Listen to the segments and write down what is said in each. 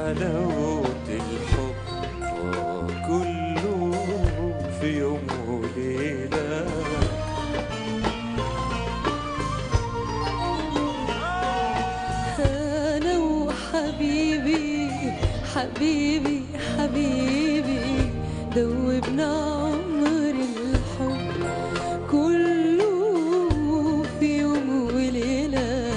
حلاوة الحب كله في يوم وليلة أنا وحبيبي حبيبي حبيبي دوبنا عمر الحب كله في يوم وليلة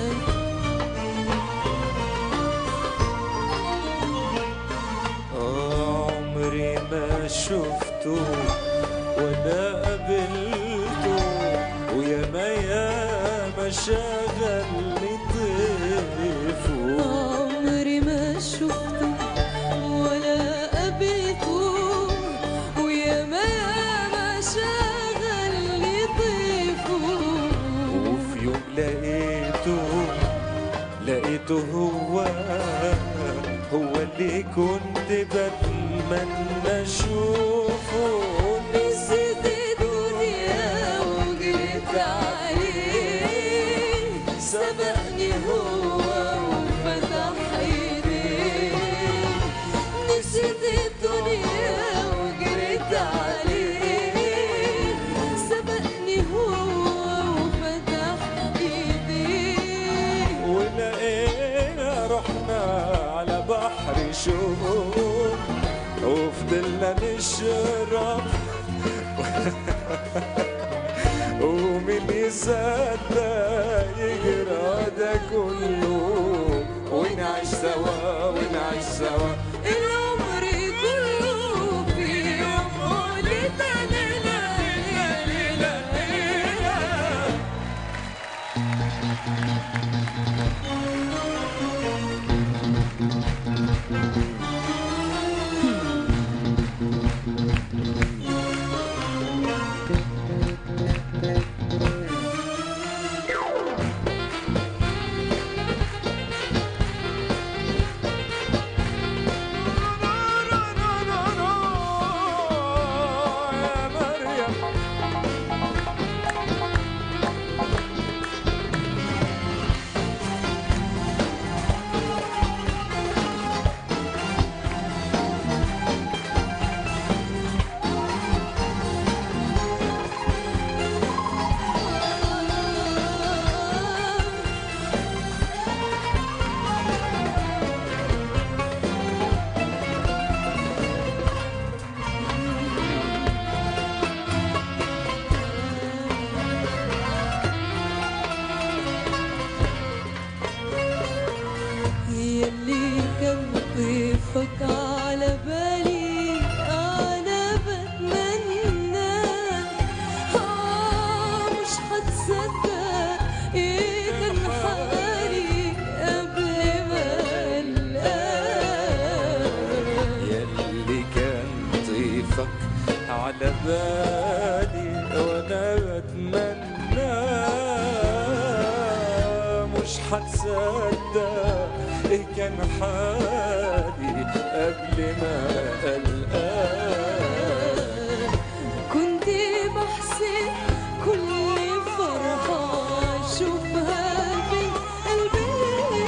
آه عمري ما شفته ولا قابلته ويا ما يا ما شغلني طيفه عمري ما شفته ولا قابلته ويا ما ما شغلني طيفه وفي يوم لقيته لقيته هو هو اللي كنت بتمنى اشوفه نسيت الدنيا وجريت عليه سبقني هو وفتح ايديه نسيت الدنيا وجريت عليه سبقني هو وفتح ايديه ولقينا رحنا على بحر شوق وفضلنا نشرب ومين يصدق يجرى ده كله ونعيش سوا ونعيش سوا العمر كله في يوم وليلة ليلة ليلة ليلة يا مريم يلي كان ضيفك على بالي أنا بتمنى آه مش هتصدق إيه كان حالي قبل ما ألقاك يلي كان ضيفك على بالي وانا بتمنى مش هتصدق ايه كان حالي قبل ما القاك كنت بحسب كل فرحة أشوفها في قلبي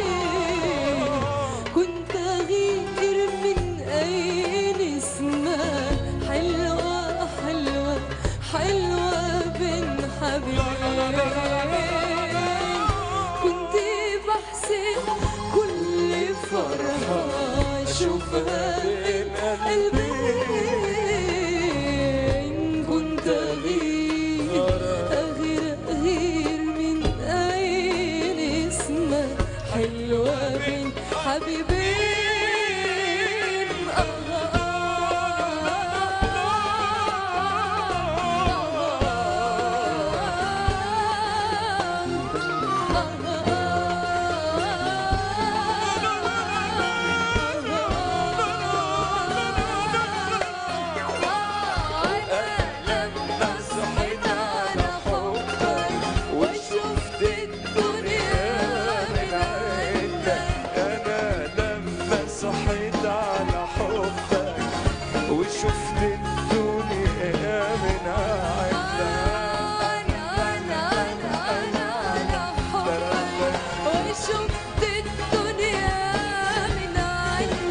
كنت أغير من أي نسمة حلوة حلوة حلوة بين حبيبين كنت بحسب كل فرحة أشوفها بين قلبي إن كنت أغير أغير أغير من أي نسمة حلوة بين حبيبين لما صحيت على حبك وشفت الدنيا من عندك انا لما صحيت على حبك وشفت الدنيا من عندك وشفت الدنيا من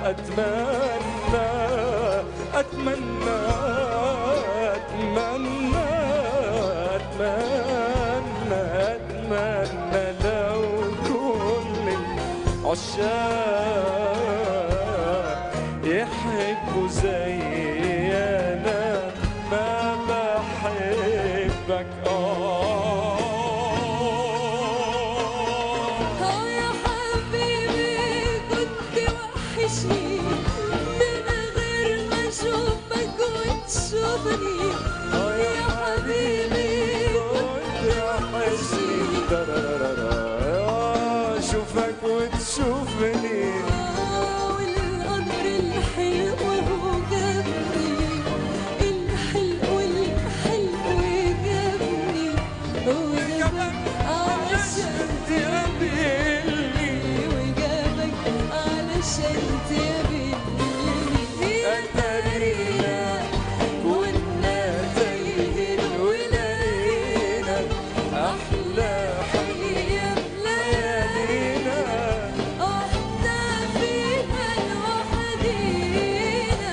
أتمنى أتمنى أتمنى أتمنى أتمنى لو كل العشاق يحبوا زي أنا ما بحبك آه اه يا حبيبي كنت وحشني من غير ما اشوفك وتشوفني آه يا حبيبي كنت وحشني دررررر. آه، اشوفك وتشوفني آه، والقمر الحلو هو جابني الحلو الحلو جابني وجابك علشان تقابلني وجابك علشان تقابلني أتارينا كنا تايهين ولقينا أحلى أيام ليالينا احنا فيها لوحدينا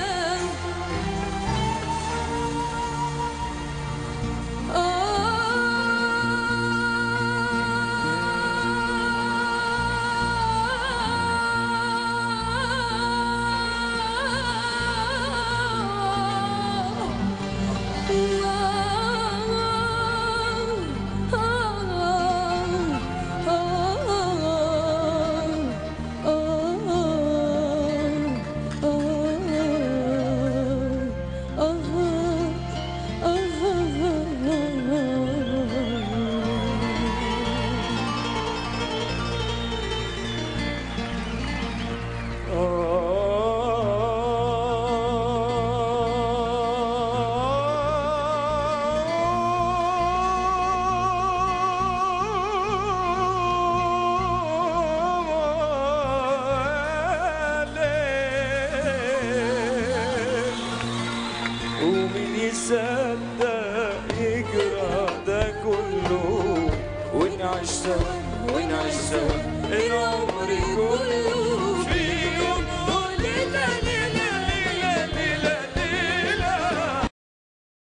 ومين يصدق يجرى ده كله ونعيش سوا ونعيش سوا العمر كله في